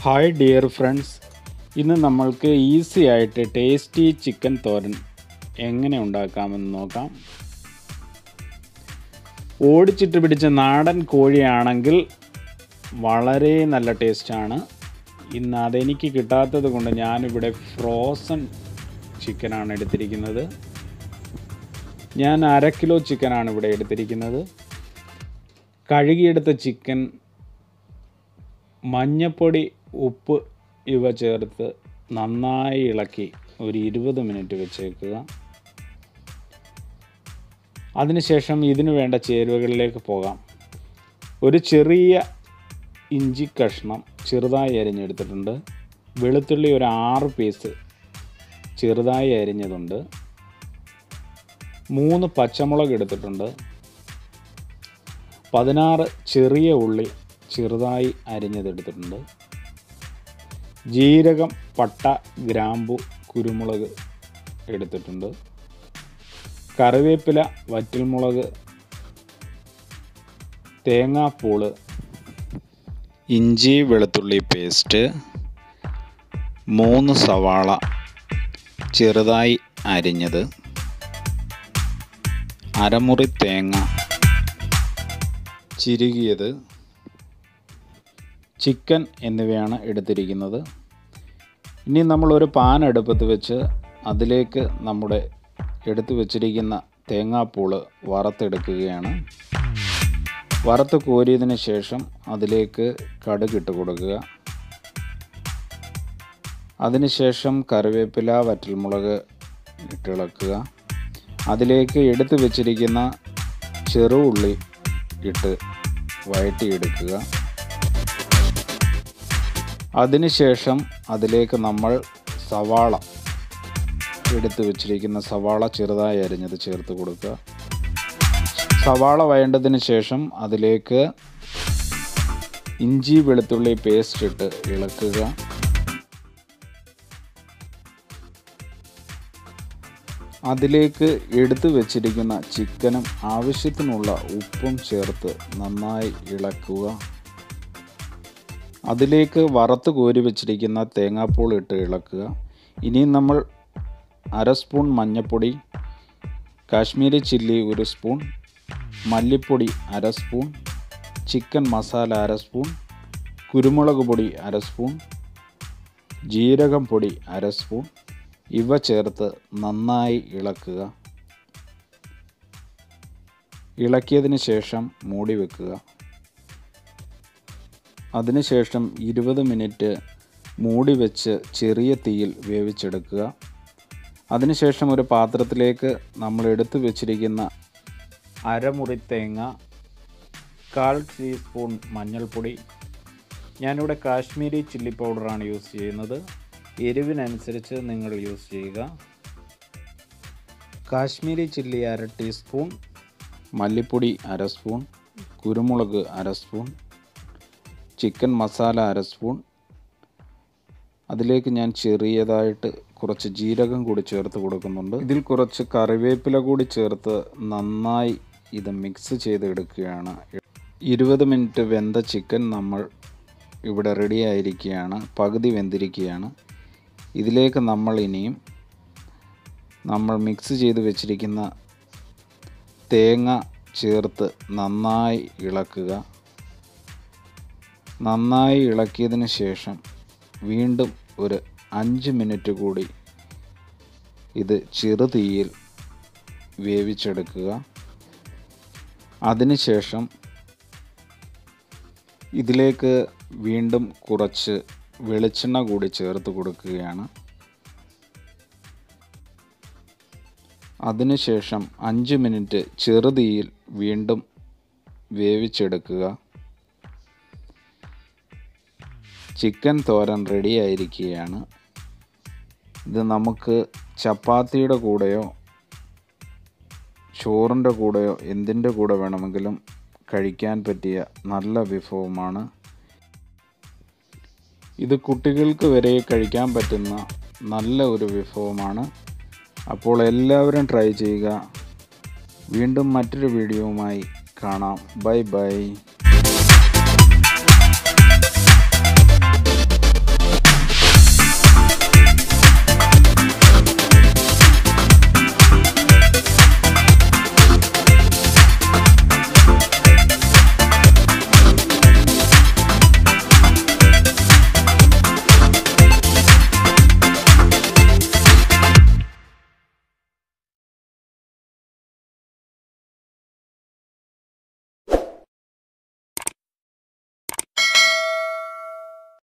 hi dear friends ഇന്ന് നമ്മൾക്ക് easy ആയിട്ട് ടേസ്റ്റി ചിക്കൻ തോരൻ എങ്ങനെ ഉണ്ടാക്കാമെന്ന് നോക്കാം ഓടിച്ചിട്ട് പിടിച്ച നാടൻ കോഴിയാണെങ്കിൽ വളരെ നല്ല ടേസ്റ്റാണ് ഇന്ന് അതെനിക്ക് കിട്ടാത്തത് കൊണ്ട് ഞാനിവിടെ ഫ്രോസൺ ചിക്കനാണ് എടുത്തിരിക്കുന്നത് ഞാൻ അര കിലോ ചിക്കനാണ് ഇവിടെ എടുത്തിരിക്കുന്നത് കഴുകിയെടുത്ത ചിക്കൻ മഞ്ഞപ്പൊടി ഉപ്പ് ഇവ ചേർത്ത് നന്നായി ഇളക്കി ഒരു ഇരുപത് മിനിറ്റ് വെച്ചേക്കുക അതിനുശേഷം ഇതിനു വേണ്ട ചേരുവകളിലേക്ക് പോകാം ഒരു ചെറിയ ഇഞ്ചി കഷ്ണം ചെറുതായി അരിഞ്ഞെടുത്തിട്ടുണ്ട് വെളുത്തുള്ളി ഒരു ആറ് പീസ് ചെറുതായി അരിഞ്ഞതുണ്ട് മൂന്ന് പച്ചമുളക് എടുത്തിട്ടുണ്ട് പതിനാറ് ചെറിയ ഉള്ളി ചെറുതായി അരിഞ്ഞതെടുത്തിട്ടുണ്ട് ജീരകം പട്ട ഗ്രാമ്പു കുരുമുളക് എടുത്തിട്ടുണ്ട് കറിവേപ്പില വറ്റൽമുളക് തേങ്ങാപ്പൂള് ഇഞ്ചി വെളുത്തുള്ളി പേസ്റ്റ് മൂന്ന് സവാള ചെറുതായി അരിഞ്ഞത് അരമുറി തേങ്ങ ചിരുകിയത് ചിക്കൻ എന്നിവയാണ് എടുത്തിരിക്കുന്നത് ഇനി നമ്മളൊരു പാൻ അടുപ്പത്ത് വെച്ച് അതിലേക്ക് നമ്മുടെ എടുത്തു വച്ചിരിക്കുന്ന തേങ്ങാപ്പൂള് വറുത്തെടുക്കുകയാണ് വറുത്ത് കോരിയതിന് ശേഷം അതിലേക്ക് കടുകിട്ട് കൊടുക്കുക അതിനുശേഷം കറിവേപ്പില വറ്റൽമുളക് ഇട്ടിളക്കുക അതിലേക്ക് എടുത്തു വച്ചിരിക്കുന്ന ചെറുഉള്ളി ഇട്ട് വഴറ്റിയെടുക്കുക അതിനുശേഷം അതിലേക്ക് നമ്മൾ സവാള എടുത്തു വച്ചിരിക്കുന്ന സവാള ചെറുതായി അരിഞ്ഞത് ചേർത്ത് കൊടുക്കുക സവാള വഴണ്ടതിന് ശേഷം അതിലേക്ക് ഇഞ്ചി വെളുത്തുള്ളി പേസ്റ്റ് ഇട്ട് ഇളക്കുക അതിലേക്ക് എടുത്തു വച്ചിരിക്കുന്ന ചിക്കനും ആവശ്യത്തിനുള്ള ഉപ്പും ചേർത്ത് നന്നായി ഇളക്കുക അതിലേക്ക് വറുത്ത് കോരി വെച്ചിരിക്കുന്ന തേങ്ങാപ്പൂൾ ഇട്ട് ഇളക്കുക ഇനി നമ്മൾ അര സ്പൂൺ മഞ്ഞൾപ്പൊടി കാശ്മീരി ചില്ലി ഒരു സ്പൂൺ മല്ലിപ്പൊടി അര സ്പൂൺ ചിക്കൻ മസാല അര സ്പൂൺ കുരുമുളക് പൊടി അര സ്പൂൺ ജീരകം പൊടി അര സ്പൂൺ ഇവ ചേർത്ത് നന്നായി ഇളക്കുക ഇളക്കിയതിന് ശേഷം മൂടി വെക്കുക അതിനുശേഷം ഇരുപത് മിനിറ്റ് മൂടി വെച്ച് ചെറിയ തീയിൽ വേവിച്ചെടുക്കുക അതിനുശേഷം ഒരു പാത്രത്തിലേക്ക് നമ്മൾ എടുത്തു വെച്ചിരിക്കുന്ന അരമുറി തേങ്ങ കാൽ ടീസ്പൂൺ മഞ്ഞൾപ്പൊടി ഞാനിവിടെ കാശ്മീരി ചില്ലി പൗഡറാണ് യൂസ് ചെയ്യുന്നത് എരിവിനനുസരിച്ച് നിങ്ങൾ യൂസ് ചെയ്യുക കാശ്മീരി ചില്ലി അര ടീസ്പൂൺ മല്ലിപ്പൊടി അര സ്പൂൺ കുരുമുളക് അര സ്പൂൺ ചിക്കൻ മസാല അര സ്പൂൺ അതിലേക്ക് ഞാൻ ചെറിയതായിട്ട് കുറച്ച് ജീരകം കൂടി ചേർത്ത് കൊടുക്കുന്നുണ്ട് ഇതിൽ കുറച്ച് കറിവേപ്പില കൂടി ചേർത്ത് നന്നായി ഇത് മിക്സ് ചെയ്തെടുക്കുകയാണ് ഇരുപത് മിനിറ്റ് വെന്ത ചിക്കൻ നമ്മൾ ഇവിടെ റെഡി ആയിരിക്കുകയാണ് പകുതി വെന്തിരിക്കുകയാണ് ഇതിലേക്ക് നമ്മൾ ഇനിയും നമ്മൾ മിക്സ് ചെയ്ത് വെച്ചിരിക്കുന്ന തേങ്ങ ചേർത്ത് നന്നായി ഇളക്കുക നന്നായി ഇളക്കിയതിന് ശേഷം വീണ്ടും ഒരു അഞ്ച് മിനിറ്റ് കൂടി ഇത് ചെറുതീയിൽ വേവിച്ചെടുക്കുക അതിനുശേഷം ഇതിലേക്ക് വീണ്ടും കുറച്ച് വെളിച്ചെണ്ണ കൂടി ചേർത്ത് കൊടുക്കുകയാണ് അതിനുശേഷം അഞ്ച് മിനിറ്റ് ചെറുതീയിൽ വീണ്ടും വേവിച്ചെടുക്കുക ചിക്കൻ തോരൻ റെഡി ആയിരിക്കുകയാണ് ഇത് നമുക്ക് ചപ്പാത്തിയുടെ കൂടെയോ ചോറിൻ്റെ കൂടെയോ എന്തിൻ്റെ കൂടെ വേണമെങ്കിലും കഴിക്കാൻ പറ്റിയ നല്ല വിഭവമാണ് ഇത് കുട്ടികൾക്ക് വരെ കഴിക്കാൻ പറ്റുന്ന നല്ല ഒരു വിഭവമാണ് അപ്പോൾ എല്ലാവരും ട്രൈ ചെയ്യുക വീണ്ടും മറ്റൊരു വീഡിയോവുമായി കാണാം ബൈ ബൈ